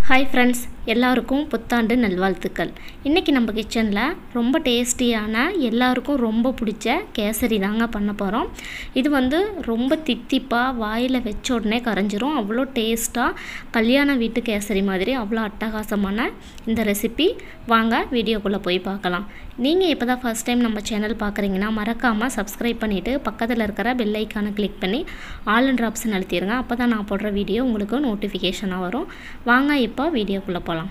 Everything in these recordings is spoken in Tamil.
ஹாய் ஃப்ரெண்ட்ஸ் எல்லாருக்கும் புத்தாண்டு நல்வாழ்த்துக்கள் இன்றைக்கி நம்ம கிச்சனில் ரொம்ப டேஸ்டியான எல்லாருக்கும் ரொம்ப பிடிச்ச கேசரி தாங்க பண்ண போகிறோம் இது வந்து ரொம்ப தித்திப்பாக வாயில் வச்ச உடனே கரைஞ்சிரும் அவ்வளோ டேஸ்ட்டாக கல்யாண வீட்டு கேசரி மாதிரி அவ்வளோ அட்டகாசமான இந்த ரெசிபி வாங்க வீடியோக்குள்ளே போய் பார்க்கலாம் நீங்கள் இப்போ தான் ஃபஸ்ட் டைம் நம்ம சேனல் பார்க்குறீங்கன்னா மறக்காமல் சப்ஸ்கிரைப் பண்ணிவிட்டு பக்கத்தில் இருக்கிற பெல் ஐக்கானை கிளிக் பண்ணி ஆல் அண்ட் ஆப்ஷன் அழுத்திடுங்க அப்போ தான் நான் போடுற வீடியோ உங்களுக்கு நோட்டிஃபிகேஷனாக வரும் வாங்க இப்போ வீடியோக்குள்ளே போகலாம்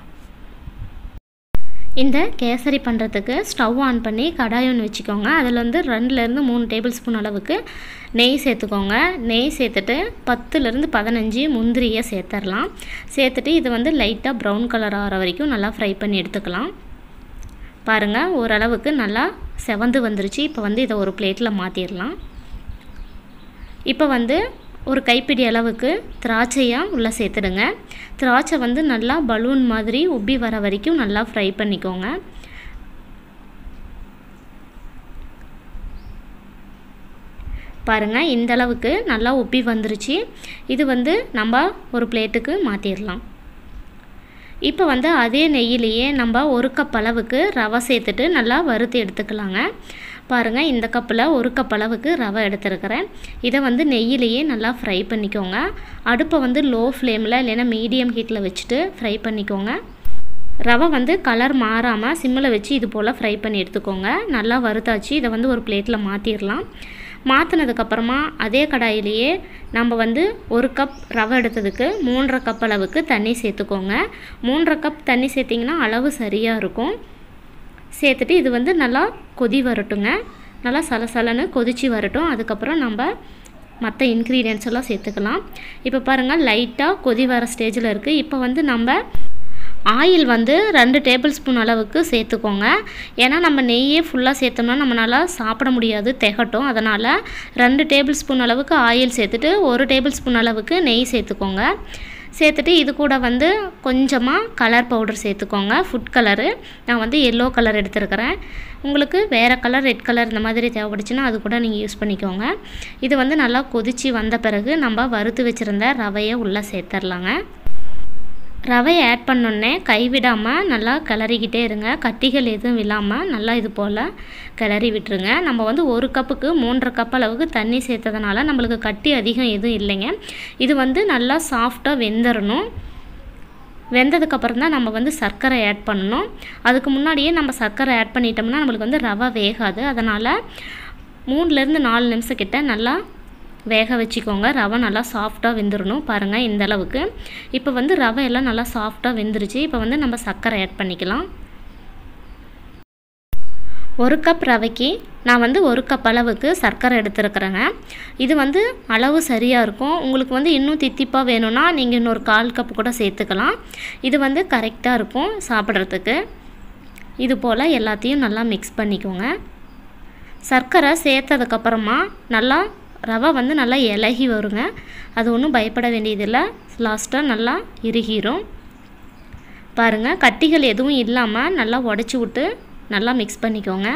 இந்த கேசரி பண்ணுறதுக்கு ஸ்டவ் ஆன் பண்ணி கடாய் ஒன்று வச்சுக்கோங்க அதில் வந்து ரெண்டுலேருந்து மூணு டேபிள் ஸ்பூன் அளவுக்கு நெய் சேர்த்துக்கோங்க நெய் சேர்த்துட்டு பத்துலேருந்து பதினஞ்சு முந்திரியை சேர்த்துடலாம் சேர்த்துட்டு இது வந்து லைட்டாக ப்ரௌன் கலர் ஆகிற வரைக்கும் நல்லா ஃப்ரை பண்ணி எடுத்துக்கலாம் பாருங்கள் ஓரளவுக்கு நல்லா செவந்து வந்துருச்சு இப்போ வந்து இதை ஒரு பிளேட்டில் மாற்றிடலாம் இப்போ வந்து ஒரு கைப்பிடி அளவுக்கு திராட்சையாக உள்ளே சேர்த்துடுங்க திராட்சை வந்து நல்லா பலூன் மாதிரி உப்பி வர வரைக்கும் நல்லா ஃப்ரை பண்ணிக்கோங்க பாருங்கள் இந்த அளவுக்கு நல்லா உப்பி வந்துருச்சு இது வந்து நம்ம ஒரு பிளேட்டுக்கு மாற்றிடலாம் இப்போ வந்து அதே நெய்யிலேயே நம்ம ஒரு கப் அளவுக்கு ரவை சேர்த்துட்டு நல்லா வறுத்து எடுத்துக்கலாங்க பாருங்கள் இந்த கப்பில் ஒரு கப் அளவுக்கு ரவை எடுத்துருக்கிறேன் இதை வந்து நெய்யிலேயே நல்லா ஃப்ரை பண்ணிக்கோங்க அடுப்பை வந்து லோ ஃப்ளேமில் இல்லைன்னா மீடியம் ஹீட்டில் வச்சுட்டு ஃப்ரை பண்ணிக்கோங்க ரவை வந்து கலர் மாறாமல் சிம்மில் வச்சு இது போல் ஃப்ரை பண்ணி எடுத்துக்கோங்க நல்லா வறுத்தாச்சு இதை வந்து ஒரு பிளேட்டில் மாற்றிடலாம் மாற்றினதுக்கப்புறமா அதே கடாயிலேயே நம்ம வந்து ஒரு கப் ரவை எடுத்ததுக்கு மூன்றரை கப் அளவுக்கு தண்ணி சேர்த்துக்கோங்க மூன்றரை கப் தண்ணி சேர்த்திங்கன்னா அளவு சரியாக இருக்கும் சேர்த்துட்டு இது வந்து நல்லா கொதி வரட்டுங்க நல்லா சலசலன்னு கொதித்து வரட்டும் அதுக்கப்புறம் நம்ம மற்ற இன்க்ரீடியன்ஸ் எல்லாம் சேர்த்துக்கலாம் இப்போ பாருங்கள் லைட்டாக கொதி வர ஸ்டேஜில் இருக்குது இப்போ வந்து நம்ம ஆயில் வந்து ரெண்டு டேபிள் ஸ்பூன் அளவுக்கு சேர்த்துக்கோங்க ஏன்னா நம்ம நெய்யே ஃபுல்லாக சேர்த்தோம்னா நம்மளால் சாப்பிட முடியாது திகட்டும் அதனால் ரெண்டு டேபிள் ஸ்பூன் அளவுக்கு ஆயில் சேர்த்துட்டு ஒரு டேபிள் ஸ்பூன் அளவுக்கு நெய் சேர்த்துக்கோங்க சேர்த்துட்டு இது கூட வந்து கொஞ்சமாக கலர் பவுடர் சேர்த்துக்கோங்க ஃபுட் கலரு நான் வந்து எல்லோ கலர் எடுத்துருக்கிறேன் உங்களுக்கு வேறு கலர் ரெட் கலர் இந்த மாதிரி தேவைப்படுச்சுன்னா அது கூட நீங்கள் யூஸ் பண்ணிக்கோங்க இது வந்து நல்லா கொதித்து வந்த பிறகு நம்ம வறுத்து வச்சுருந்த ரவையை உள்ளே சேர்த்துர்லாங்க ரவையை ஆட் பண்ணோடனே கைவிடாமல் நல்லா கிளறிக்கிட்டே இருங்க கட்டிகள் எதுவும் இல்லாமல் நல்லா இது போல் கிளறி விட்டுருங்க நம்ம வந்து ஒரு கப்புக்கு மூன்றரை கப் அளவுக்கு தண்ணி சேர்த்ததுனால நம்மளுக்கு கட்டி அதிகம் எதுவும் இல்லைங்க இது வந்து நல்லா சாஃப்டாக வெந்துடணும் வெந்ததுக்கப்புறம் தான் நம்ம வந்து சர்க்கரை ஆட் பண்ணணும் அதுக்கு முன்னாடியே நம்ம சர்க்கரை ஆட் பண்ணிட்டோம்னா நம்மளுக்கு வந்து ரவை வேகாது அதனால் மூணுலேருந்து நாலு நிமிஷம் கிட்ட நல்லா வேக வச்சுக்கோங்க ரவை நல்லா சாஃப்டாக வெந்துடணும் பாருங்கள் இந்த அளவுக்கு இப்போ வந்து ரவை எல்லாம் நல்லா சாஃப்டாக வெந்துருச்சு இப்போ வந்து நம்ம சர்க்கரை ஆட் பண்ணிக்கலாம் ஒரு கப் ரவைக்கு நான் வந்து ஒரு கப் அளவுக்கு சர்க்கரை எடுத்துருக்குறேங்க இது வந்து அளவு சரியாக இருக்கும் உங்களுக்கு வந்து இன்னும் தித்திப்பாக வேணும்னா நீங்கள் இன்னொரு கால் கப் கூட சேர்த்துக்கலாம் இது வந்து கரெக்டாக இருக்கும் சாப்பிட்றதுக்கு இது போல் எல்லாத்தையும் நல்லா மிக்ஸ் பண்ணிக்கோங்க சர்க்கரை சேர்த்ததுக்கப்புறமா நல்லா ரவை வந்து நல்லா இலகி வருங்க அது ஒன்றும் பயப்பட வேண்டியதில்லை லாஸ்ட்டாக நல்லா இறுகிரும் பாருங்கள் கட்டிகள் எதுவும் இல்லாமல் நல்லா உடச்சி விட்டு நல்லா மிக்ஸ் பண்ணிக்கோங்க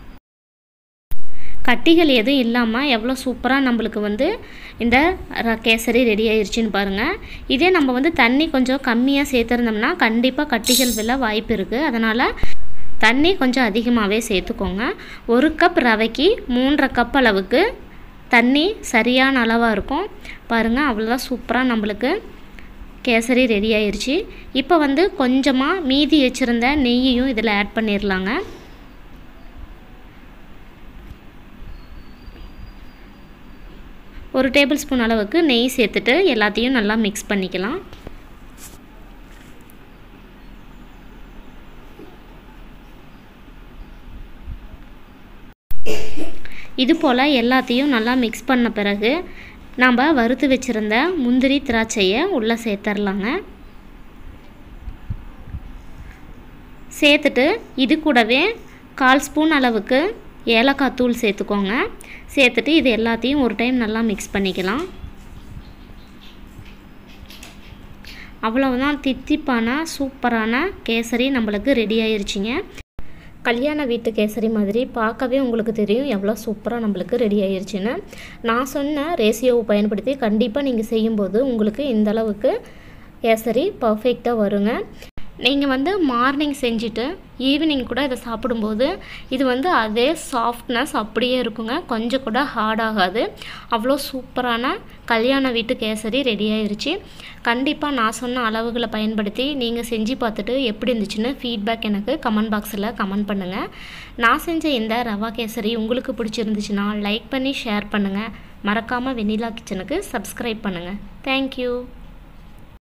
கட்டிகள் எதுவும் இல்லாமல் எவ்வளோ சூப்பராக நம்மளுக்கு வந்து இந்த கேசரி ரெடி ஆயிடுச்சுன்னு பாருங்கள் இதே நம்ம வந்து தண்ணி கொஞ்சம் கம்மியாக சேர்த்துருந்தோம்னா கண்டிப்பாக கட்டிகள் விழ வாய்ப்பு இருக்குது அதனால் தண்ணி கொஞ்சம் அதிகமாகவே சேர்த்துக்கோங்க ஒரு கப் ரவைக்கு மூன்றரை கப் அளவுக்கு தண்ணி சரியான அளவாக இருக்கும் பாருங்கள் அவ்வளோதான் சூப்பராக நம்மளுக்கு கேசரி ரெடி ஆயிடுச்சு இப்போ வந்து கொஞ்சமாக மீதி வச்சுருந்த நெய்யையும் இதில் ஆட் பண்ணிடலாங்க ஒரு டேபிள் ஸ்பூன் அளவுக்கு நெய் சேர்த்துட்டு எல்லாத்தையும் நல்லா மிக்ஸ் பண்ணிக்கலாம் இது போல் எல்லாத்தையும் நல்லா மிக்ஸ் பண்ண பிறகு நாம் வறுத்து வச்சுருந்த முந்திரி திராட்சையை உள்ளே சேர்த்துர்லாங்க சேர்த்துட்டு இது கூடவே கால் ஸ்பூன் அளவுக்கு ஏலக்காய் தூள் சேர்த்துக்கோங்க சேர்த்துட்டு இது எல்லாத்தையும் ஒரு டைம் நல்லா மிக்ஸ் பண்ணிக்கலாம் அவ்வளவுதான் தித்திப்பான சூப்பரான கேசரி நம்மளுக்கு ரெடி ஆயிருச்சுங்க கல்யாண வீட்டு கேசரி மாதிரி பார்க்கவே உங்களுக்கு தெரியும் எவ்வளோ சூப்பராக நம்மளுக்கு ரெடி ஆயிருச்சுன்னு நான் சொன்ன ரேசியோவை பயன்படுத்தி கண்டிப்பாக நீங்கள் செய்யும்போது உங்களுக்கு இந்த அளவுக்கு கேசரி பர்ஃபெக்டாக வருங்க நீங்கள் வந்து மார்னிங் செஞ்சுட்டு ஈவினிங் கூட இதை சாப்பிடும்போது இது வந்து அதே சாஃப்ட்னஸ் அப்படியே இருக்குங்க கொஞ்சம் கூட ஹார்ட் ஆகாது அவ்வளோ சூப்பரான கல்யாண வீட்டு கேசரி ரெடி ஆயிருச்சு கண்டிப்பாக நான் சொன்ன அளவுகளை பயன்படுத்தி நீங்கள் செஞ்சு பார்த்துட்டு எப்படி இருந்துச்சுன்னு ஃபீட்பேக் எனக்கு கமெண்ட் பாக்ஸில் கமெண்ட் பண்ணுங்கள் நான் செஞ்ச இந்த ரவா கேசரி உங்களுக்கு பிடிச்சிருந்துச்சுன்னா லைக் பண்ணி ஷேர் பண்ணுங்கள் மறக்காமல் வெண்ணிலா கிச்சனுக்கு சப்ஸ்கிரைப் பண்ணுங்கள் தேங்க்யூ